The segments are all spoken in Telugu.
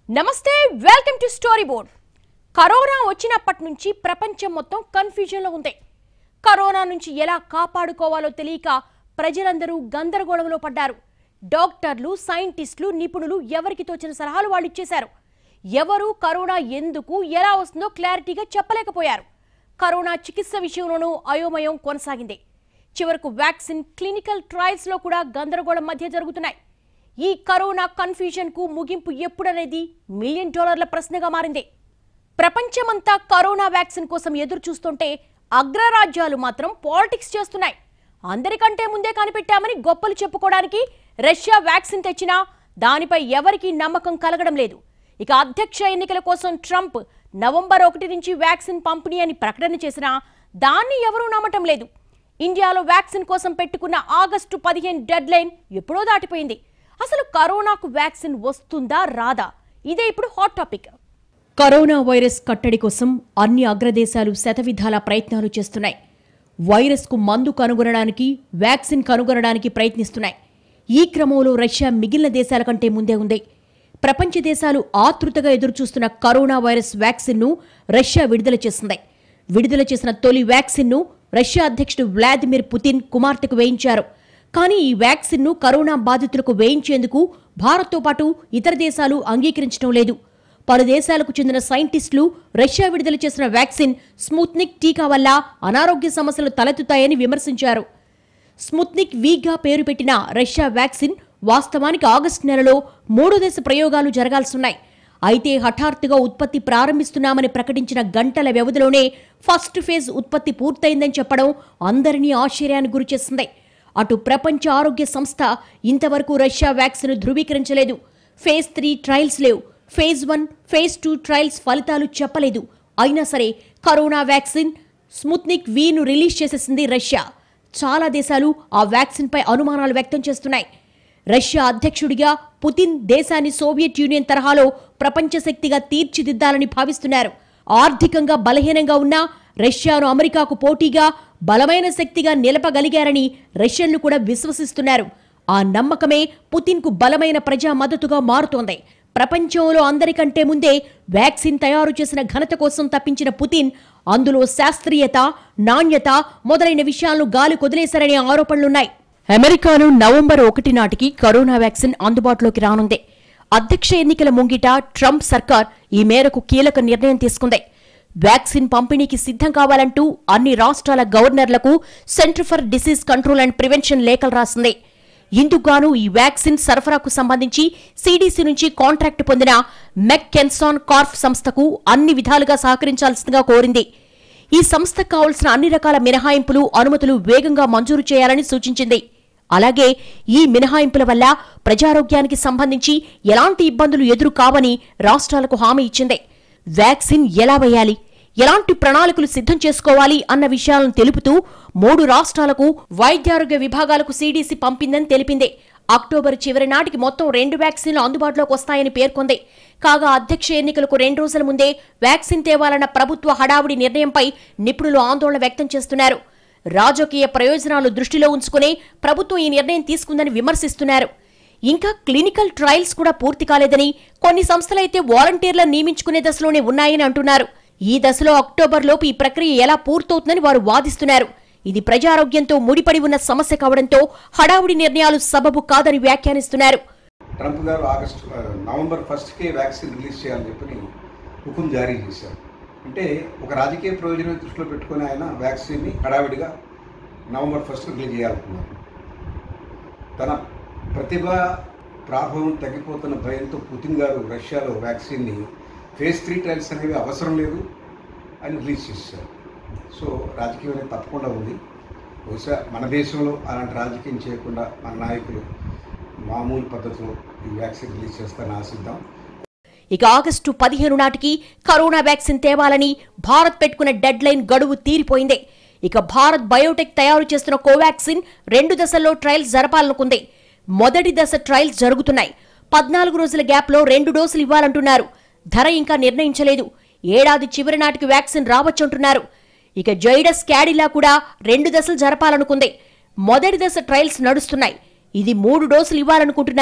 నమస్తే welcome to story board corona వచ్చినప్పటి నుంచి ప్రపంచం మొత్తం కన్ఫ్యూజన్లో ఉంది కరోనా నుంచి ఎలా కాపాడుకోవాలో తెలియక ప్రజలందరూ గందరగోళంలో పడ్డారు డాక్టర్లు సైంటిస్టులు నిపుణులు ఎవరికి తోచిన సలహాలు వాళ్ళు ఇచ్చేశారు ఎవరు కరోనా ఎందుకు ఎలా వస్తుందో క్లారిటీగా చెప్పలేకపోయారు కరోనా చికిత్స విషయంలోనూ అయోమయం కొనసాగింది చివరకు వ్యాక్సిన్ క్లినికల్ ట్రయల్స్ లో కూడా గందరగోళం మధ్య జరుగుతున్నాయి ఈ కరోనా కన్ఫ్యూజన్ కు ముగింపు ఎప్పుడనేది మిలియన్ డాలర్ల ప్రశ్నగా మారింది ప్రపంచమంతా కరోనా వ్యాక్సిన్ కోసం ఎదురు చూస్తుంటే అగ్రరాజ్యాలు మాత్రం పాలిటిక్స్ చేస్తున్నాయి అందరికంటే ముందే కనిపెట్టామని గొప్పలు చెప్పుకోవడానికి రష్యా వ్యాక్సిన్ తెచ్చినా దానిపై ఎవరికీ నమ్మకం కలగడం లేదు ఇక అధ్యక్ష ఎన్నికల కోసం ట్రంప్ నవంబర్ ఒకటి నుంచి వ్యాక్సిన్ పంపిణీ అని ప్రకటన చేసినా దాన్ని ఎవరూ నమ్మటం లేదు ఇండియాలో వ్యాక్సిన్ కోసం పెట్టుకున్న ఆగస్టు పదిహేను డెడ్ లైన్ ఎప్పుడో దాటిపోయింది అసలు కరోనాకు వ్యాక్సిన్ వస్తుందా రాదా ఇదే ఇప్పుడు హాట్ టాపిక్ కరోనా వైరస్ కట్టడి కోసం అన్ని అగ్రదేశాలు శతవిధాల ప్రయత్నాలు చేస్తున్నాయి వైరస్కు మందు కనుగొనడానికి వ్యాక్సిన్ కనుగొనడానికి ప్రయత్నిస్తున్నాయి ఈ క్రమంలో రష్యా మిగిలిన దేశాల కంటే ముందే ఉంది ప్రపంచ దేశాలు ఆతృతగా ఎదురుచూస్తున్న కరోనా వైరస్ వ్యాక్సిన్ను రష్యా విడుదల చేసింది విడుదల చేసిన తొలి వ్యాక్సిన్ను రష్యా అధ్యక్షుడు వ్లాదిమిర్ పుతిన్ కుమార్తెకు వేయించారు కానీ ఈ వ్యాక్సిన్ను కరోనా బాధితులకు వేయించేందుకు భారత్తో పాటు ఇతర దేశాలు అంగీకరించడం లేదు పలు దేశాలకు చెందిన సైంటిస్టులు రష్యా విడుదల చేసిన వ్యాక్సిన్ స్ముత్నిక్ టీకా వల్ల అనారోగ్య సమస్యలు తలెత్తుతాయని విమర్శించారు స్ముత్నిక్ వీగా పేరు పెట్టిన రష్యా వ్యాక్సిన్ వాస్తవానికి ఆగస్టు నెలలో మూడో దశ ప్రయోగాలు జరగాల్సున్నాయి అయితే హఠాత్తుగా ఉత్పత్తి ప్రారంభిస్తున్నామని ప్రకటించిన గంటల వ్యవధిలోనే ఫస్ట్ ఫేజ్ ఉత్పత్తి పూర్తయిందని చెప్పడం అందరినీ ఆశ్చర్యానికి గురిచేసింది అటు ప్రపంచ ఆరోగ్య సంస్థ ఇంతవరకు రష్యా వ్యాక్సిన్ ధృవీకరించలేదు ఫేజ్ త్రీ ట్రయల్స్ లేవు phase one phase two trials ఫలితాలు చెప్పలేదు అయినా సరే కరోనా వ్యాక్సిన్ స్ముత్నిక్ వీను రిలీజ్ చేసేసింది రష్యా చాలా దేశాలు ఆ వ్యాక్సిన్పై అనుమానాలు వ్యక్తం చేస్తున్నాయి రష్యా అధ్యక్షుడిగా పుతిన్ దేశాన్ని సోవియట్ యూనియన్ తరహాలో ప్రపంచ శక్తిగా తీర్చిదిద్దాలని భావిస్తున్నారు ఆర్థికంగా బలహీనంగా ఉన్న రష్యాను అమెరికాకు పోటీగా బలమైన శక్తిగా నిలపగలిగారని రష్యన్లు కూడా విశ్వసిస్తున్నారు ఆ నమ్మకమే పుతిన్కు బలమైన ప్రజా మద్దతుగా మారుతోంది ప్రపంచంలో అందరికంటే ముందే వ్యాక్సిన్ తయారు చేసిన ఘనత కోసం తప్పించిన పుతిన్ అందులో శాస్త్రీయత నాణ్యత మొదలైన విషయాలను గాలి కొదిలేశారనే ఆరోపణలున్నాయి అమెరికాలో నవంబర్ ఒకటి నాటికి కరోనా వ్యాక్సిన్ అందుబాటులోకి రానుంది అధ్యక్ష ఎన్నికల ముంగిట ట్రంప్ సర్కార్ ఈ మేరకు కీలక నిర్ణయం తీసుకుంది వ్యాక్సిన్ పంపిణీకి సిద్ధం కావాలంటూ అన్ని రాష్ట్రాల గవర్నర్లకు centre for disease control and prevention లేఖలు రాసింది ఇందుకుగాను ఈ వ్యాక్సిన్ సరఫరాకు సంబంధించి సిడిసి నుంచి కాంట్రాక్ట్ పొందిన మెక్ కెన్సాన్ కార్ఫ్ సంస్థకు అన్ని విధాలుగా సహకరించాల్సిందిగా కోరింది ఈ సంస్థకు కావలసిన అన్ని రకాల మినహాయింపులు అనుమతులు వేగంగా మంజూరు చేయాలని సూచించింది అలాగే ఈ మినహాయింపుల వల్ల ప్రజారోగ్యానికి సంబంధించి ఎలాంటి ఇబ్బందులు ఎదురు కావని రాష్ట్రాలకు హామీ ఇచ్చింది వ్యాక్సిన్ ఎలా వేయాలి ఎలాంటి ప్రణాళికలు సిద్ధం చేసుకోవాలి అన్న విషయాలను తెలుపుతూ మూడు రాష్ట్రాలకు వైద్యారోగ్య విభాగాలకు సీడీసీ పంపిందని తెలిపింది అక్టోబర్ చివరి నాటికి మొత్తం రెండు వ్యాక్సిన్లు అందుబాటులోకి వస్తాయని పేర్కొంది కాగా అధ్యక్ష ఎన్నికలకు రెండు రోజుల ముందే వ్యాక్సిన్ తేవాలన్న ప్రభుత్వ హడావుడి నిర్ణయంపై నిపుణులు ఆందోళన వ్యక్తం చేస్తున్నారు రాజకీయ ప్రయోజనాలు దృష్టిలో ఉంచుకునే ప్రభుత్వం ఈ నిర్ణయం తీసుకుందని విమర్శిస్తున్నారు ఇంకా క్లినికల్ ట్రయల్స్ కూడా పూర్తి కాలేదని కొన్ని సంస్థలైతే వాలంటీర్లను నియమించుకునే దశలోనే ఉన్నాయని అంటున్నారు ఈ దశలో అక్టోబర్లోపు ఈ ప్రక్రియ ఎలా పూర్తవుతుందని వారు వాదిస్తున్నారు ఇది ప్రజారోగ్యంతో ముడిపడి ఉన్న సమస్య కావడంతో హడావుడి నిర్ణయాలు సబబు కాదని వ్యాఖ్యానిస్తున్నారు ట్రంప్ గారు ఆగస్టు ఆ, నవంబర్ ఫస్ట్కే వ్యాక్సిన్ రిలీజ్ చేయాలని చెప్పని హుకుం జారీ చేశారు అంటే ఒక రాజకీయ ప్రయోజనం దృష్టిలో పెట్టుకొని ఆయన వ్యాక్సిన్ని హడావిడిగా నవంబర్ ఫస్ట్ రిలీజ్ చేయాలనుకున్నారు తన ప్రతిభ ప్రాభవం తగ్గిపోతున్న భయంతో పుతిన్ గారు రష్యాలో వ్యాక్సిన్ని ఫేజ్ త్రీ ట్రయల్స్ అనేవి అవసరం లేదు అని రిలీజ్ చేశారు సో రాజకీయం అనేది తప్పకుండా ఉంది బహుశా మన దేశంలో అలాంటి రాజకీయం చేయకుండా మన నాయకులు మామూలు పద్ధతిలో ఈ వ్యాక్సిన్ రిలీజ్ చేస్తారని ఆశిద్దాం ఇక ఆగస్టు పదిహేను నాటికి కరోనా వ్యాక్సిన్ తేవాలని భారత్ పెట్టుకున్న డెడ్ లైన్ గడువు తీరిపోయింది ఇక భారత్ బయోటెక్ తయారు చేస్తున్న కోవాక్సిన్ రెండు దశల్లో ట్రయల్స్ జరపాలనుకుంది మొదటి దశ ట్రయల్స్ జరుగుతున్నాయి పద్నాలుగు రోజుల గ్యాప్లో రెండు డోసులు ఇవ్వాలంటున్నారు ధర ఇంకా నిర్ణయించలేదు ఏడాది చివరి నాటికి వ్యాక్సిన్ రావచ్చంటున్నారు ఇక జైడస్ క్యాడిలా కూడా రెండు దశలు జరపాలనుకుంది మొదటి దశ ట్రయల్స్ నడుస్తున్నాయి ఇది మూడు డోసులు ఇవ్వాలనుకుంటున్నారు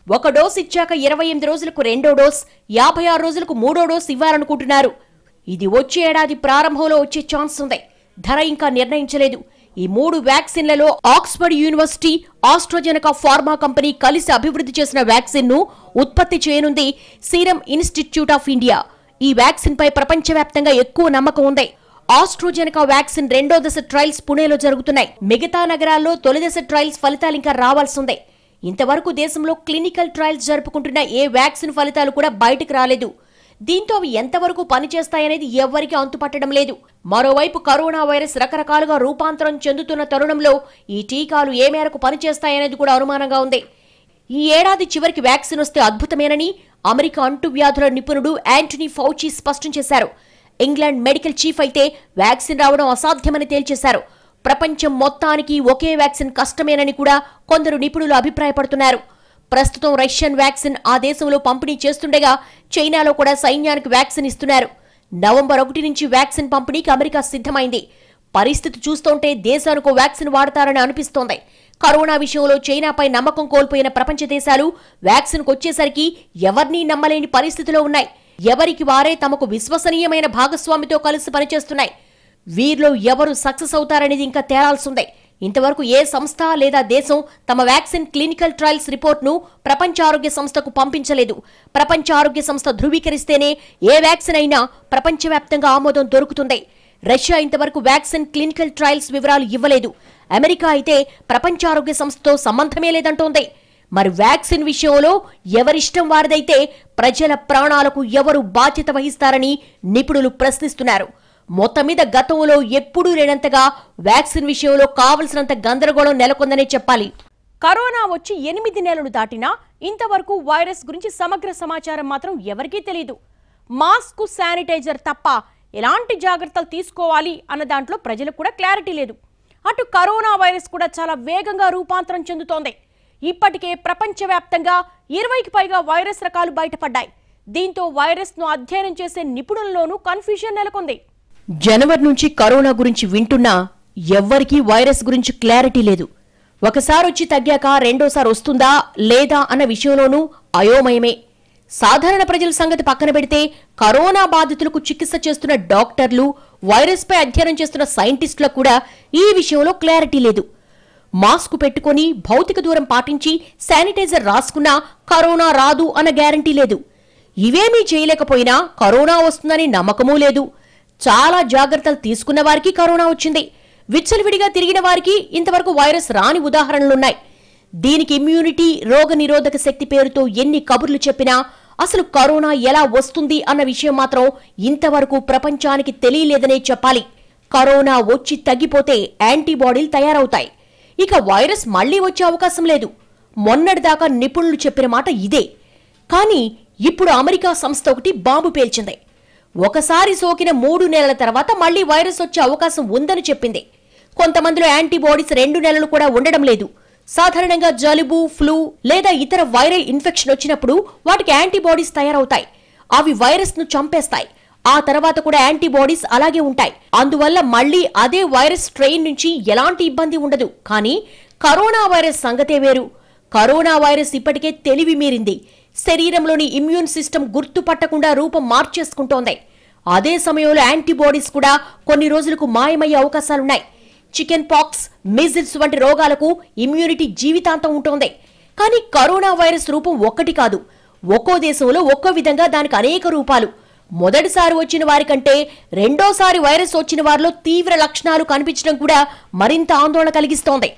ఒక డోస్ ఇచ్చాక ఇరవై ఎనిమిది రోజులకు రెండో డోస్ యాభై ఆరు రోజులకు మూడో డోస్ ఇవ్వాలనుకుంటున్నారు ఇది వచ్చే ఏడాది ప్రారంభంలో వచ్చే ఛాన్స్ ఉంది ధర ఇంకా నిర్ణయించలేదు ఈ మూడు వ్యాక్సిన్లలో Oxford university AstraZeneca pharma company కలిసి అభివృద్ధి చేసిన వ్యాక్సిన్ ను ఉత్పత్తి చేయనుంది సీరం ఇన్స్టిట్యూట్ ఆఫ్ ఇండియా ఈ వ్యాక్సిన్ పై ప్రపంచవ్యాప్తంగా ఎక్కువ నమ్మకం ఉంది ఆస్ట్రోజెనకా వ్యాక్సిన్ రెండో దశ ట్రయల్స్ పుణేలో జరుగుతున్నాయి మిగతా నగరాల్లో తొలి దశ ట్రయల్స్ ఫలితాలు ఇంకా రావాల్సిందే ఇంతవరకు దేశంలో క్లినికల్ ట్రయల్స్ జరుపుకుంటున్న ఏ వ్యాక్సిన్ ఫలితాలు కూడా బయటకు రాలేదు దీంతో అవి ఎంతవరకు పనిచేస్తాయనేది ఎవ్వరికీ అంతుపట్టడం లేదు మరోవైపు కరోనా వైరస్ రకరకాలుగా రూపాంతరం చెందుతున్న తరుణంలో ఈ టీకాలు ఏ మేరకు పనిచేస్తాయనేది కూడా అనుమానంగా ఉంది ఈ ఏడాది చివరికి వ్యాక్సిన్ వస్తే అద్భుతమేనని అమెరికా అంటువ్యాధుల నిపుణుడు యాంటనీ ఫౌచీ స్పష్టం చేశారు ఇంగ్లాండ్ మెడికల్ చీఫ్ అయితే వ్యాక్సిన్ రావడం అసాధ్యమని తేల్చేశారు ప్రపంచం మొత్తానికి ఒకే వ్యాక్సిన్ కష్టమేనని కూడా కొందరు నిపుణులు అభిప్రాయపడుతున్నారు ప్రస్తుతం రష్యన్ వ్యాక్సిన్ ఆ దేశంలో పంపిణీ చేస్తుండగా చైనాలో కూడా సైన్యానికి వ్యాక్సిన్ ఇస్తున్నారు నవంబర్ ఒకటి నుంచి వ్యాక్సిన్ పంపిణీకి అమెరికా సిద్ధమైంది పరిస్థితి చూస్తుంటే దేశానికి వ్యాక్సిన్ వాడతారని అనిపిస్తోంది కరోనా విషయంలో చైనాపై నమ్మకం కోల్పోయిన ప్రపంచ దేశాలు వ్యాక్సిన్కు వచ్చేసరికి ఎవరినీ నమ్మలేని పరిస్థితిలో ఉన్నాయి ఎవరికి వారే తమకు విశ్వసనీయమైన భాగస్వామితో కలిసి పనిచేస్తున్నాయి వీరిలో ఎవరు సక్సెస్ అవుతారనేది ఇంకా తేలాల్సిందే ఇంతవరకు ఏ సంస్థ లేదా దేశం తమ వ్యాక్సిన్ క్లినికల్ ట్రయల్స్ రిపోర్ట్ను ప్రపంచ ఆరోగ్య సంస్థకు పంపించలేదు ప్రపంచ ఆరోగ్య సంస్థ ధృవీకరిస్తేనే ఏ వ్యాక్సిన్ అయినా ప్రపంచవ్యాప్తంగా ఆమోదం దొరుకుతుంది రష్యా ఇంతవరకు వ్యాక్సిన్ క్లినికల్ ట్రయల్స్ వివరాలు ఇవ్వలేదు అమెరికా అయితే ప్రపంచ ఆరోగ్య సంస్థతో సంబంధమే లేదంటోంది మరి వ్యాక్సిన్ విషయంలో ఎవరిష్టం వారిదైతే ప్రజల ప్రాణాలకు ఎవరు బాధ్యత వహిస్తారని నిపుణులు ప్రశ్నిస్తున్నారు మొత్తం మీద గతంలో ఎప్పుడూ లేనంతగా వ్యాక్సిన్ విషయంలో కావలసినంత గందరగోళం నెలకొందనే చెప్పాలి కరోనా వచ్చి ఎనిమిది నెలలు దాటినా ఇంతవరకు వైరస్ గురించి సమగ్ర సమాచారం మాత్రం ఎవరికీ తెలియదు మాస్క్ శానిటైజర్ తప్ప ఎలాంటి జాగ్రత్తలు తీసుకోవాలి అన్న దాంట్లో ప్రజలకు కూడా క్లారిటీ లేదు అటు కరోనా వైరస్ కూడా చాలా వేగంగా రూపాంతరం చెందుతోంది ఇప్పటికే ప్రపంచవ్యాప్తంగా ఇరవైకి పైగా వైరస్ రకాలు బయటపడ్డాయి దీంతో వైరస్ ను అధ్యయనం చేసే నిపుణుల్లోనూ కన్ఫ్యూజన్ నెలకొంది జనవరి నుంచి కరోనా గురించి వింటున్నా ఎవ్వరికీ వైరస్ గురించి క్లారిటీ లేదు ఒకసారి వచ్చి తగ్గాక రెండోసారి వస్తుందా లేదా అన్న విషయంలోనూ అయోమయమే సాధారణ ప్రజల సంగతి పక్కన పెడితే కరోనా బాధితులకు చికిత్స చేస్తున్న డాక్టర్లు వైరస్ పై అధ్యయనం చేస్తున్న సైంటిస్టులకు కూడా ఈ విషయంలో క్లారిటీ లేదు మాస్క్ పెట్టుకొని భౌతిక దూరం పాటించి శానిటైజర్ రాసుకున్నా కరోనా రాదు అన్న గ్యారంటీ లేదు ఇవేమీ చేయలేకపోయినా కరోనా వస్తుందని నమ్మకమూ లేదు చాలా జాగ్రత్తలు తీసుకున్న వారికి కరోనా వచ్చింది విచ్చలవిడిగా తిరిగిన వారికి ఇంతవరకు వైరస్ రాని ఉదాహరణలున్నాయి దీనికి ఇమ్యూనిటీ రోగ నిరోధక శక్తి పేరుతో ఎన్ని కబుర్లు చెప్పినా అసలు కరోనా ఎలా వస్తుంది అన్న విషయం మాత్రం ఇంతవరకు ప్రపంచానికి తెలియలేదనే చెప్పాలి కరోనా వచ్చి తగ్గిపోతే యాంటీబాడీలు తయారవుతాయి ఇక వైరస్ మళ్లీ వచ్చే అవకాశం లేదు మొన్నటిదాకా నిపుణులు చెప్పిన మాట ఇదే కానీ ఇప్పుడు అమెరికా సంస్థ ఒకటి బాంబు పేల్చింది ఒకసారి సోకిన మూడు నెలల తర్వాత మళ్లీ వైరస్ వచ్చే అవకాశం ఉందని చెప్పింది కొంతమందిలో యాంటీబాడీస్ రెండు నెలలు కూడా ఉండడం లేదు సాధారణంగా జలుబు ఫ్లూ లేదా ఇతర వైరల్ ఇన్ఫెక్షన్ వచ్చినప్పుడు వాటికి యాంటీబాడీస్ తయారవుతాయి అవి వైరస్ ను చంపేస్తాయి ఆ తర్వాత కూడా యాంటీబాడీస్ అలాగే ఉంటాయి అందువల్ల మళ్ళీ అదే వైరస్ స్ట్రెయిన్ నుంచి ఎలాంటి ఇబ్బంది ఉండదు కానీ కరోనా వైరస్ సంగతే వేరు కరోనా వైరస్ ఇప్పటికే తెలివి మీరింది శరీరంలోని ఇమ్యూన్ సిస్టమ్ గుర్తుపట్టకుండా రూపం మార్చేసుకుంటోంది అదే సమయంలో యాంటీబాడీస్ కూడా కొన్ని రోజులకు మాయమయ్యే అవకాశాలున్నాయి చికెన్ పాక్స్ మిజిల్స్ వంటి రోగాలకు ఇమ్యూనిటీ జీవితాంతం ఉంటోంది కానీ కరోనా వైరస్ రూపం ఒక్కటి కాదు ఒక్కో దేశంలో ఒక్కో విధంగా దానికి అనేక రూపాలు మొదటిసారి వచ్చిన వారికంటే రెండోసారి వైరస్ వచ్చిన వారిలో తీవ్ర లక్షణాలు కనిపించడం కూడా మరింత ఆందోళన కలిగిస్తోంది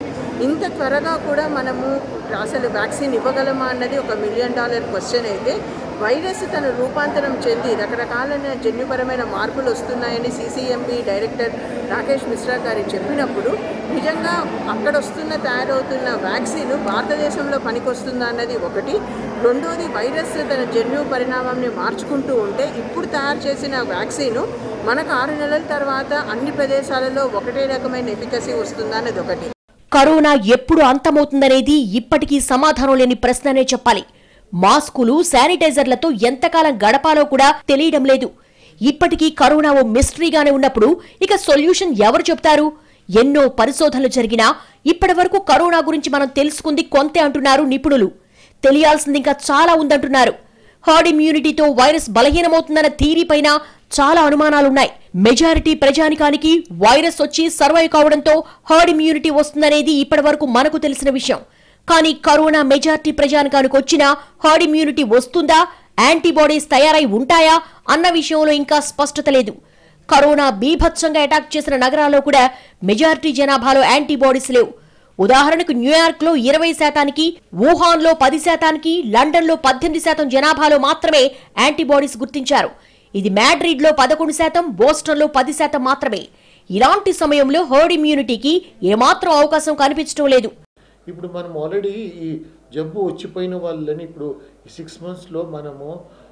ఇంత త్వరగా కూడా మనము అసలు వ్యాక్సిన్ ఇవ్వగలమా అన్నది ఒక మిలియన్ డాలర్ క్వశ్చన్ అయితే వైరస్ తన రూపాంతరం చెంది రకరకాలైన జన్యుపరమైన మార్పులు వస్తున్నాయని సిసిఎంబి డైరెక్టర్ రాకేష్ మిశ్రా గారు చెప్పినప్పుడు నిజంగా అక్కడ వస్తున్న తయారవుతున్న వ్యాక్సిన్ భారతదేశంలో పనికొస్తుందా అన్నది ఒకటి రెండోది వైరస్ తన జన్యు పరిణామాన్ని మార్చుకుంటూ ఉంటే ఇప్పుడు తయారు చేసిన వ్యాక్సిన్ మనకు ఆరు నెలల తర్వాత అన్ని ప్రదేశాలలో ఒకటే రకమైన ఎఫికసీ వస్తుందా అన్నది ఒకటి కరోనా ఎప్పుడు అంతమవుతుందనేది ఇప్పటికీ సమాధానం లేని ప్రశ్ననే చెప్పాలి మాస్కులు శానిటైజర్లతో ఎంతకాలం గడపాలో కూడా తెలియడం లేదు ఇప్పటికీ కరోనా ఓ మిస్టరీగానే ఉన్నప్పుడు ఇక సొల్యూషన్ ఎవరు చెప్తారు ఎన్నో పరిశోధనలు జరిగినా ఇప్పటి వరకు కరోనా గురించి మనం తెలుసుకుంది కొంతే అంటున్నారు నిపుణులు తెలియాల్సింది ఇంకా చాలా ఉందంటున్నారు హర్డ్ ఇమ్యూనిటీతో వైరస్ బలహీనమవుతుందన్న థీరీ పైన చాలా అనుమానాలున్నాయి మెజారిటీ ప్రజానికానికి వైరస్ వచ్చి సర్వైవ్ కావడంతో హర్డ్ ఇమ్యూనిటీ వస్తుందనేది ఇప్పటి వరకు మనకు తెలిసిన విషయం కానీ కరోనా మెజారిటీ ప్రజానికానికి వచ్చినా హర్డ్ ఇమ్యూనిటీ వస్తుందా యాంటీబాడీస్ తయారై ఉంటాయా అన్న విషయంలో ఇంకా స్పష్టత లేదు కరోనా బీభత్సంగా అటాక్ చేసిన నగరాల్లో కూడా మెజారిటీ జనాభాలో యాంటీబాడీస్ లేవు ఉదాహరణకు న్యూయార్క్ లో ఇరవై శాతానికి వుహాన్ లో పది శాతానికి లండన్ లో పద్దెనిమిది శాతం జనాభాలో మాత్రమే యాంటీబాడీస్ గుర్తించారు ఇది మ్యాడ్రిడ్ లో పదకొండు శాతం బోస్టన్ లో పది శాతం మాత్రమే ఇలాంటి సమయంలో హర్డ్ ఇమ్యూనిటీకి ఏమాత్రం అవకాశం కనిపించడం లేదు ఇప్పుడు మనం ఆల్రెడీ ఈ జబ్బు వచ్చిపోయిన వాళ్ళని ఇప్పుడు ఈ సిక్స్ మంత్స్లో మనము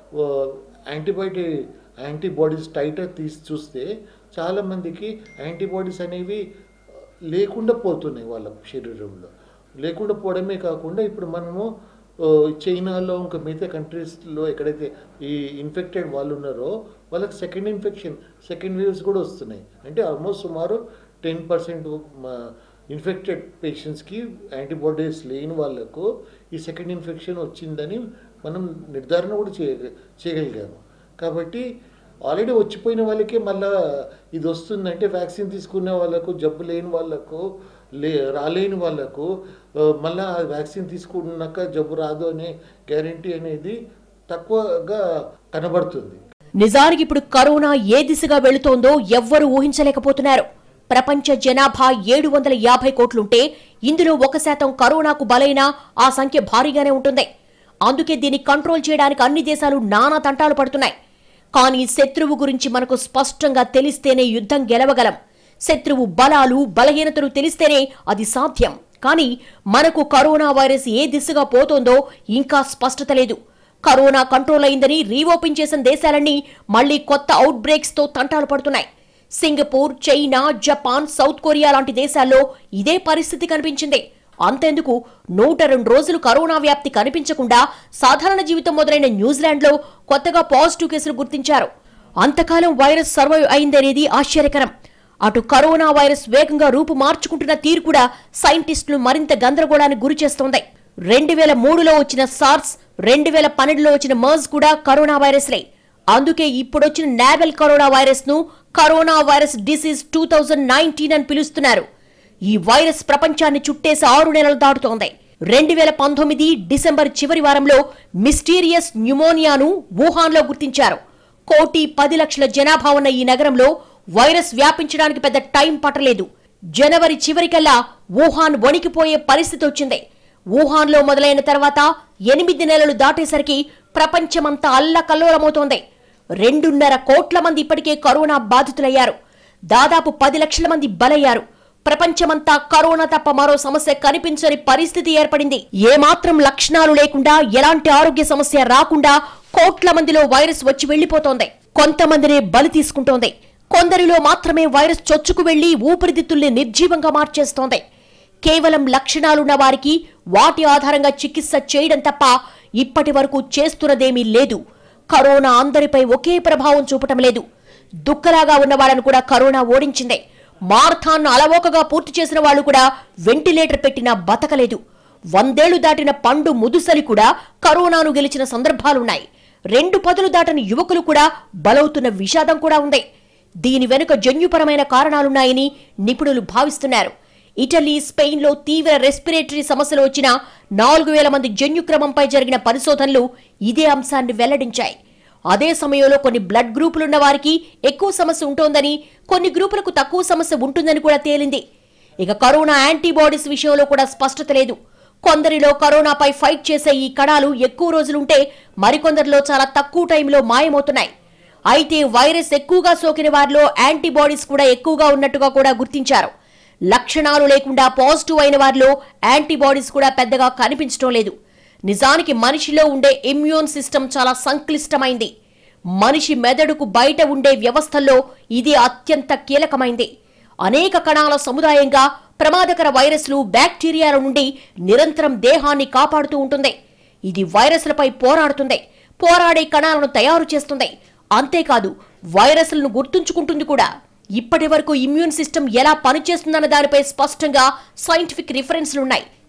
యాంటీబయాటి యాంటీబాడీస్ టైటర్ తీసి చూస్తే చాలామందికి యాంటీబాడీస్ అనేవి ఆ, లేకుండా పోతున్నాయి వాళ్ళ శరీరంలో లేకుండా పోవడమే కాకుండా ఇప్పుడు మనము ఆ, చైనాలో ఇంకా మిగతా కంట్రీస్లో ఎక్కడైతే ఈ ఇన్ఫెక్టెడ్ వాళ్ళు ఉన్నారో వాళ్ళకి సెకండ్ ఇన్ఫెక్షన్ సెకండ్ వేవ్స్ కూడా వస్తున్నాయి అంటే ఆల్మోస్ట్ సుమారు టెన్ పర్సెంట్ ఇన్ఫెక్టెడ్ పేషెంట్స్కి యాంటీబాడీస్ లేని వాళ్ళకు ఈ సెకండ్ ఇన్ఫెక్షన్ వచ్చిందని మనం నిర్ధారణ కూడా చేయ చేయగలిగాము కాబట్టి ఆల్రెడీ వచ్చిపోయిన వాళ్ళకే మళ్ళా ఇది వస్తుందంటే వ్యాక్సిన్ తీసుకునే వాళ్ళకు జబ్బు లేని వాళ్ళకు లే రాలేని వాళ్ళకు ఆ, మళ్ళా ఆ వ్యాక్సిన్ తీసుకున్నాక జబ్బు రాదు అనే గ్యారంటీ అనేది తక్కువగా కనబడుతుంది నిజానికి ఇప్పుడు కరోనా ఏ దిశగా వెళుతోందో ఎవ్వరూ ఊహించలేకపోతున్నారు ప్రపంచ జనాభా ఏడు వందల యాభై కోట్లుంటే ఇందులో ఒక శాతం కరోనాకు బలైనా ఆ సంఖ్య భారీగానే ఉంటుంది అందుకే దీన్ని కంట్రోల్ చేయడానికి అన్ని దేశాలు నానా తంటాలు పడుతున్నాయి కానీ శత్రువు గురించి మనకు స్పష్టంగా తెలిస్తేనే యుద్ధం గెలవగలం శత్రువు బలాలు బలహీనతలు తెలిస్తేనే అది సాధ్యం కానీ మనకు కరోనా వైరస్ ఏ దిశగా పోతోందో ఇంకా స్పష్టత లేదు కరోనా కంట్రోల్ అయిందని రీఓపెన్ చేసిన దేశాలన్నీ మళ్లీ కొత్త అవుట్ బ్రేక్స్ తో తంటాలు పడుతున్నాయి Singapore China Japan South Korea లాంటి దేశాల్లో ఇదే పరిస్థితి కనిపించింది అంతెందుకు నూట రెండు రోజులు కరోనా వ్యాప్తి కనిపించకుండా సాధారణ జీవితం మొదలైన న్యూజిలాండ్లో కొత్తగా పాజిటివ్ కేసులు గుర్తించారు అంతకాలం వైరస్ సర్వైవ్ అయిందనేది ఆశ్చర్యకరం అటు కరోనా వైరస్ వేగంగా రూపు మార్చుకుంటున్న తీరు కూడా సైంటిస్టులు మరింత గందరగోళానికి గురి చేస్తోంది రెండు వేల మూడులో వచ్చిన సార్స్ రెండు వేల పన్నెండులో వచ్చిన మర్స్ కూడా కరోనా వైరస్లే అందుకే ఇప్పుడొచ్చిన నావెల్ కరోనా వైరస్ ను corona virus disease two thousand nineteen అని పిలుస్తున్నారు ఈ వైరస్ ప్రపంచాన్ని చుట్టేసి ఆరు నెలలు దాటుతోంది రెండు వేల పంతొమ్మిది డిసెంబర్ చివరి వారంలో మిస్టీరియస్ న్యూమోనియాను వుహాన్లో గుర్తించారు కోటి పది లక్షల జనాభా ఉన్న ఈ నగరంలో వైరస్ వ్యాపించడానికి పెద్ద టైం పట్టలేదు జనవరి చివరికల్లా వుహాన్ వణికిపోయే పరిస్థితి వచ్చింది వుహాన్లో మొదలైన తర్వాత ఎనిమిది నెలలు దాటేసరికి ప్రపంచమంతా అల్లకల్లోలమవుతోంది రెండున్నర కోట్ల మంది ఇప్పటికే కరోనా బాధితులయ్యారు దాదాపు పది లక్షల మంది బలయ్యారు ప్రపంచమంతా కరోనా తప్ప మరో సమస్య కనిపించని పరిస్థితి ఏర్పడింది ఏమాత్రం లక్షణాలు లేకుండా ఎలాంటి ఆరోగ్య సమస్య రాకుండా కోట్ల మందిలో వైరస్ వచ్చి వెళ్లిపోతోంది కొంతమందినే బలి తీసుకుంటోంది కొందరిలో మాత్రమే వైరస్ చొచ్చుకు వెళ్లి ఊపిరితిత్తుల్ని నిర్జీవంగా మార్చేస్తోంది కేవలం లక్షణాలున్న వారికి వాటి ఆధారంగా చికిత్స చేయడం తప్ప ఇప్పటి వరకు చేస్తున్నదేమీ లేదు కరోనా అందరిపై ఒకే ప్రభావం చూపటం లేదు దుక్కలాగా ఉన్న వాళ్ళను కూడా కరోనా ఓడించింది మార్థాన్ అలవోకగా పూర్తి చేసిన వాళ్ళు కూడా వెంటిలేటర్ పెట్టినా బతకలేదు వందేళ్లు దాటిన పండు ముదుసలి కూడా కరోనాను గెలిచిన సందర్భాలున్నాయి రెండు పదులు దాటని యువకులు కూడా బలవుతున్న విషాదం కూడా ఉంది దీని వెనుక జన్యుపరమైన కారణాలున్నాయని నిపుణులు భావిస్తున్నారు ఇటలీ స్పెయిన్లో తీవ్ర రెస్పిరేటరీ సమస్యలు వచ్చిన నాలుగు వేల మంది జన్యుక్రమంపై జరిగిన పరిశోధనలు ఇదే అంశాన్ని వెల్లడించాయి అదే సమయంలో కొన్ని బ్లడ్ గ్రూపులున్న వారికి ఎక్కువ సమస్య ఉంటోందని కొన్ని గ్రూపులకు తక్కువ సమస్య ఉంటుందని కూడా తేలింది ఇక కరోనా యాంటీబాడీస్ విషయంలో కూడా స్పష్టత లేదు కొందరిలో కరోనాపై ఫైట్ చేసే ఈ కణాలు ఎక్కువ రోజులుంటే మరికొందరిలో చాలా తక్కువ టైంలో మాయమవుతున్నాయి అయితే వైరస్ ఎక్కువగా సోకిన వారిలో యాంటీబాడీస్ కూడా ఎక్కువగా ఉన్నట్టుగా కూడా గుర్తించారు లక్షణాలు లేకుండా పాజిటివ్ అయిన వారిలో యాంటీబాడీస్ కూడా పెద్దగా కనిపించడం లేదు నిజానికి మనిషిలో ఉండే ఇమ్యూన్ సిస్టమ్ చాలా సంక్లిష్టమైంది మనిషి మెదడుకు బయట ఉండే వ్యవస్థల్లో ఇది అత్యంత కీలకమైంది అనేక కణాల సముదాయంగా ప్రమాదకర వైరస్లు బ్యాక్టీరియాల నుండి నిరంతరం దేహాన్ని కాపాడుతూ ఉంటుంది ఇది వైరస్లపై పోరాడుతుంది పోరాడే కణాలను తయారు చేస్తుంది అంతేకాదు వైరస్లను గుర్తుంచుకుంటుంది కూడా ఇప్పటి వరకు ఇమ్యూన్ సిస్టమ్ ఎలా పనిచేస్తుందన్న దానిపై స్పష్టంగా సైంటిఫిక్ రిఫరెన్స్లున్నాయి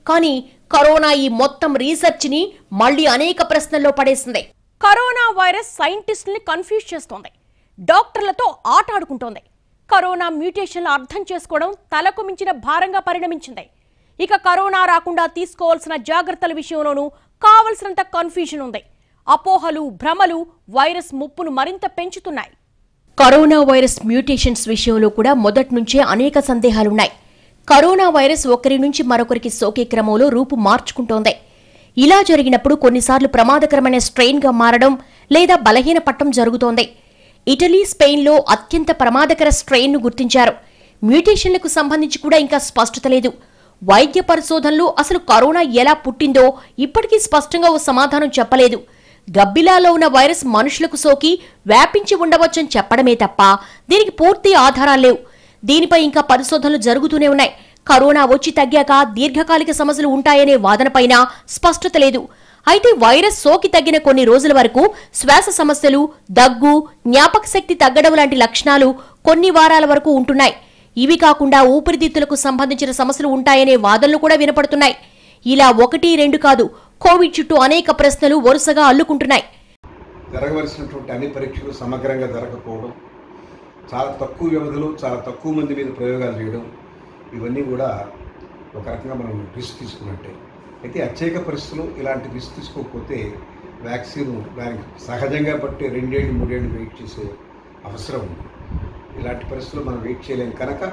కానీ కరోనా ఈ మొత్తం రీసెర్చ్ ని మళ్ళీ అనేక ప్రశ్నల్లో పడేసింది కరోనా వైరస్ సైంటిస్టుల్ని కన్ఫ్యూజ్ చేస్తోంది డాక్టర్లతో ఆట ఆడుకుంటోంది కరోనా మ్యూటేషన్లు అర్థం చేసుకోవడం తలకు మించిన భారంగా పరిణమించింది ఇక కరోనా రాకుండా తీసుకోవాల్సిన జాగ్రత్తల విషయంలోనూ కావలసినంత కన్ఫ్యూజన్ ఉంది అపోహలు భ్రమలు వైరస్ ముప్పును మరింత పెంచుతున్నాయి కరోనా వైరస్ మ్యూటేషన్స్ విషయంలో కూడా మొదటి నుంచే అనేక సందేహాలున్నాయి కరోనా వైరస్ ఒకరి నుంచి మరొకరికి సోకే క్రమంలో రూపు మార్చుకుంటోంది ఇలా జరిగినప్పుడు కొన్నిసార్లు ప్రమాదకరమైన స్ట్రెయిన్గా మారడం లేదా బలహీనపట్టం జరుగుతోంది ఇటలీ స్పెయిన్లో అత్యంత ప్రమాదకర స్ట్రెయిన్ను గుర్తించారు మ్యూటేషన్లకు సంబంధించి కూడా ఇంకా స్పష్టత లేదు వైద్య పరిశోధనలు అసలు కరోనా ఎలా పుట్టిందో ఇప్పటికీ స్పష్టంగా ఓ సమాధానం చెప్పలేదు గబ్బిలాలో ఉన్న వైరస్ మనుషులకు సోకి వ్యాపించి ఉండవచ్చని చెప్పడమే తప్ప దీనికి పూర్తి ఆధారాలు లేవు దీనిపై ఇంకా పరిశోధనలు జరుగుతూనే ఉన్నాయి కరోనా వచ్చి తగ్గాక దీర్ఘకాలిక సమస్యలు ఉంటాయనే వాదనపైన స్పష్టత లేదు అయితే వైరస్ సోకి తగ్గిన కొన్ని రోజుల వరకు శ్వాస సమస్యలు దగ్గు జ్ఞాపక శక్తి తగ్గడం లాంటి లక్షణాలు కొన్ని వారాల వరకు ఉంటున్నాయి ఇవి కాకుండా ఊపిరితిత్తులకు సంబంధించిన సమస్యలు ఉంటాయనే వాదనలు కూడా వినపడుతున్నాయి ఇలా ఒకటి రెండు కాదు కోవిడ్ చుట్టూ అనేక ప్రశ్నలు వరుసగా అల్లుకుంటున్నాయి జరగవలసినటువంటి అన్ని పరీక్షలు సమగ్రంగా జరగకపోవడం చాలా తక్కువ వ్యవధిలో చాలా తక్కువ మంది మీద ప్రయోగాలు చేయడం ఇవన్నీ కూడా ఒక రకంగా మనం రిస్క్ తీసుకున్నట్టే అయితే అత్యేక పరిస్థితులు ఇలాంటి రిస్క్ తీసుకోకపోతే వ్యాక్సిన్ దానికి సహజంగా పట్టే రెండేళ్ళు మూడేళ్ళు వెయిట్ చేసే అవసరం ఉంది ఇలాంటి పరిస్థితుల్లో మనం వెయిట్ చేయలేం కనుక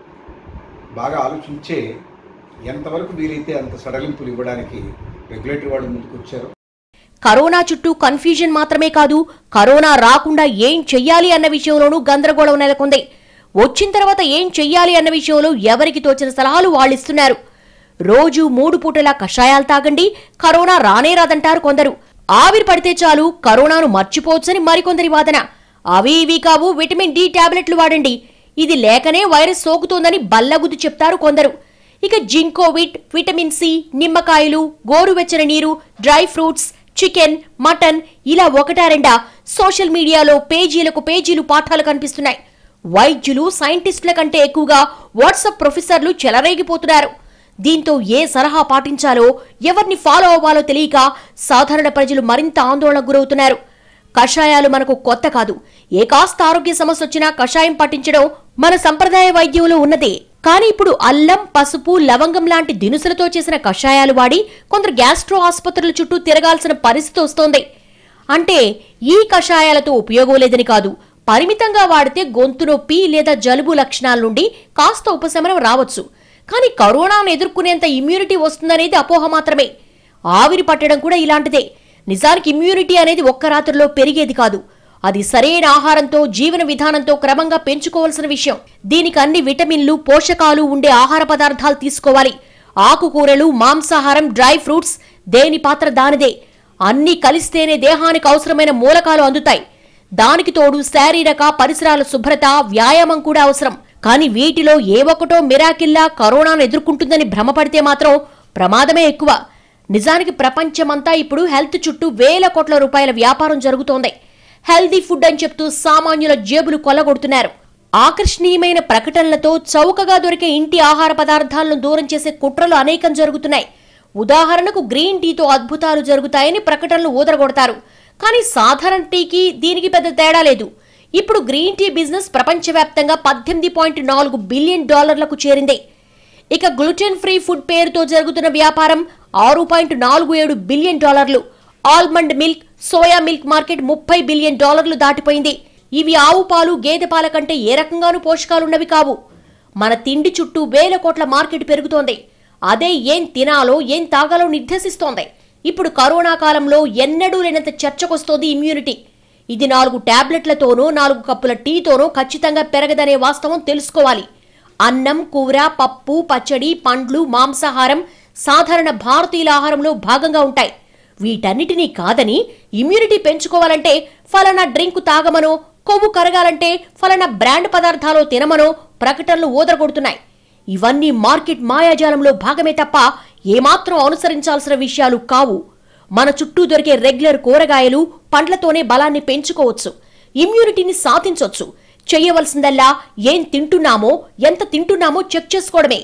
బాగా ఆలోచించే ఎంతవరకు వీలైతే అంత సడలింపులు ఇవ్వడానికి రెగ్యులేటరీ వాళ్ళు ముందుకు వచ్చారు కరోనా చుట్టూ కన్ఫ్యూజన్ మాత్రమే కాదు కరోనా రాకుండా ఏం చెయ్యాలి అన్న విషయంలోనూ గందరగోళం నెలకొంది వచ్చిన తర్వాత ఏం చెయ్యాలి అన్న విషయంలో ఎవరికి తోచిన సలహాలు వాళ్ళిస్తున్నారు రోజు మూడు పూటలా కషాయాలు తాగండి కరోనా రానే రాదంటారు కొందరు ఆవిరి పడితే చాలు కరోనాను మర్చిపోవచ్చని మరికొందరి వాదన అవి ఇవి కావు విటమిన్ డి టాబ్లెట్లు వాడండి ఇది లేకనే వైరస్ సోకుతోందని బల్లగుద్దు చెప్తారు కొందరు ఇక జింకోవిట్ విటమిన్ సి నిమ్మకాయలు గోరువెచ్చని నీరు డ్రై ఫ్రూట్స్ చికెన్ మటన్ ఇలా ఒకటా రెండా సోషల్ మీడియాలో పేజీలకు పేజీలు పాఠాలు కనిపిస్తున్నాయి వైద్యులు సైంటిస్టుల కంటే ఎక్కువగా వాట్సాప్ ప్రొఫెసర్లు చెలరేగిపోతున్నారు దీంతో ఏ సలహా పాటించాలో ఎవరిని ఫాలో అవ్వాలో తెలియక సాధారణ ప్రజలు మరింత ఆందోళనకు గురవుతున్నారు కషాయాలు మనకు కొత్త కాదు ఏ కాస్త ఆరోగ్య సమస్య వచ్చినా కషాయం పట్టించడం మన సంప్రదాయ వైద్యంలో ఉన్నదే కానీ ఇప్పుడు అల్లం పసుపు లవంగం లాంటి దినుసులతో చేసిన కషాయాలు వాడి కొందరు గ్యాస్ట్రో ఆసుపత్రుల చుట్టూ తిరగాల్సిన పరిస్థితి వస్తోంది అంటే ఈ కషాయాలతో ఉపయోగం లేదని కాదు పరిమితంగా వాడితే గొంతు నొప్పి లేదా జలుబు లక్షణాల నుండి కాస్త ఉపశమనం రావచ్చు కానీ కరోనాను ఎదుర్కొనేంత ఇమ్యూనిటీ వస్తుందనేది అపోహ మాత్రమే ఆవిరి పట్టడం కూడా ఇలాంటిదే నిజానికి ఇమ్యూనిటీ అనేది ఒక్క రాత్రిలో పెరిగేది కాదు అది సరైన ఆహారంతో జీవన విధానంతో క్రమంగా పెంచుకోవాల్సిన విషయం దీనికి అన్ని విటమిన్లు పోషకాలు ఉండే ఆహార పదార్థాలు తీసుకోవాలి ఆకుకూరలు మాంసాహారం డ్రై ఫ్రూట్స్ దేని పాత్ర దానిదే అన్నీ కలిస్తేనే దేహానికి అవసరమైన మూలకాలు అందుతాయి దానికి తోడు శారీరక పరిసరాల శుభ్రత వ్యాయామం కూడా అవసరం కానీ వీటిలో ఏ ఒక్కటో మిరాకిల్లా కరోనాను ఎదుర్కొంటుందని భ్రమపడితే మాత్రం ప్రమాదమే ఎక్కువ నిజానికి ప్రపంచమంతా ఇప్పుడు హెల్త్ చుట్టూ వేల కోట్ల రూపాయల వ్యాపారం జరుగుతోంది హెల్దీ ఫుడ్ అని చెప్తూ సామాన్యుల జేబులు కొల్లగొడుతున్నారు ఆకర్షణీయమైన ప్రకటనలతో చౌకగా దొరికే ఇంటి ఆహార పదార్థాలను దూరం చేసే కుట్రలు అనేకం జరుగుతున్నాయి ఉదాహరణకు గ్రీన్ టీతో అద్భుతాలు జరుగుతాయని ప్రకటనలు ఊదరగొడతారు కానీ సాధారణ టీకి దీనికి పెద్ద తేడా లేదు ఇప్పుడు గ్రీన్ టీ బిజినెస్ ప్రపంచవ్యాప్తంగా పద్దెనిమిది పాయింట్ నాలుగు బిలియన్ డాలర్లకు చేరింది ఇక గ్లూటెన్ ఫ్రీ ఫుడ్ పేరుతో జరుగుతున్న వ్యాపారం ఆరు పాయింట్ నాలుగు ఏడు బిలియన్ డాలర్లు almond milk soya milk market ముప్పై బిలియన్ డాలర్లు దాటిపోయింది ఇవి ఆవు పాలు గేదె పాల కంటే ఏ రకంగానూ పోషకాలున్నవి కావు మన తిండి చుట్టూ వేల కోట్ల మార్కెట్ పెరుగుతోంది అదే ఏం తినాలో ఏం తాగాలో నిర్దేశిస్తోంది ఇప్పుడు కరోనా కాలంలో ఎన్నడూ లేనంత చర్చకొస్తోంది ఇమ్యూనిటీ ఇది నాలుగు టాబ్లెట్లతోనో నాలుగు కప్పుల టీతోనో ఖచ్చితంగా పెరగదనే వాస్తవం తెలుసుకోవాలి అన్నం కూర పప్పు పచ్చడి పండ్లు మాంసాహారం సాధారణ భారతీయుల ఆహారంలో భాగంగా ఉంటాయి వీటన్నిటినీ కాదని ఇమ్యూనిటీ పెంచుకోవాలంటే ఫలానా డ్రింక్ తాగమనో కొవ్వు కరగాలంటే ఫలానా బ్రాండ్ పదార్థాలు తినమనో ప్రకటనలు ఊదరగొడుతున్నాయి ఇవన్నీ మార్కెట్ మాయాజాలంలో భాగమే తప్ప ఏమాత్రం అనుసరించాల్సిన విషయాలు కావు మన చుట్టూ దొరికే రెగ్యులర్ కూరగాయలు పండ్లతోనే బలాన్ని పెంచుకోవచ్చు ఇమ్యూనిటీని సాధించవచ్చు చేయవలసిందల్లా ఏం తింటున్నామో ఎంత తింటున్నామో చెక్ చేసుకోవడమే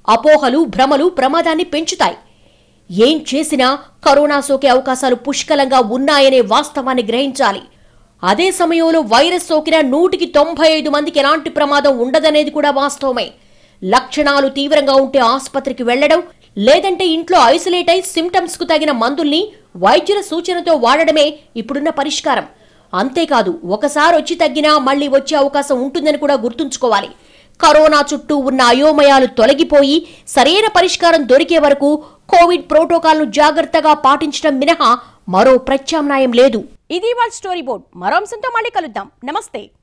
అపోహలు భ్రమలు ప్రమాదాన్ని పెంచుతాయి ఏం చేసినా కరోనా సోకే అవకాశాలు పుష్కలంగా ఉన్నాయనే వాస్తవాన్ని గ్రహించాలి అదే సమయంలో వైరస్ సోకిన నూటికి తొంభై ఐదు మందికి ఎలాంటి ప్రమాదం ఉండదనేది కూడా వాస్తవమే లక్షణాలు తీవ్రంగా ఉంటే ఆసుపత్రికి వెళ్లడం లేదంటే ఇంట్లో ఐసోలేట్ అయి సిమ్టమ్స్ కు తగిన మందుల్ని వైద్యుల సూచనతో వాడడమే ఇప్పుడున్న పరిష్కారం అంతేకాదు ఒకసారి వచ్చి తగ్గినా మళ్ళీ వచ్చే అవకాశం ఉంటుందని కూడా గుర్తుంచుకోవాలి కరోనా చుట్టూ ఉన్న అయోమయాలు తొలగిపోయి సరైన పరిష్కారం దొరికే వరకు కోవిడ్ ప్రోటోకాల్ను జాగ్రత్తగా పాటించడం మినహా మరో ప్రత్యామ్నాయం లేదు ఇది వాళ్ళ స్టోరీ బోర్డ్ మరో అంశంతో మళ్ళీ కలుద్దాం నమస్తే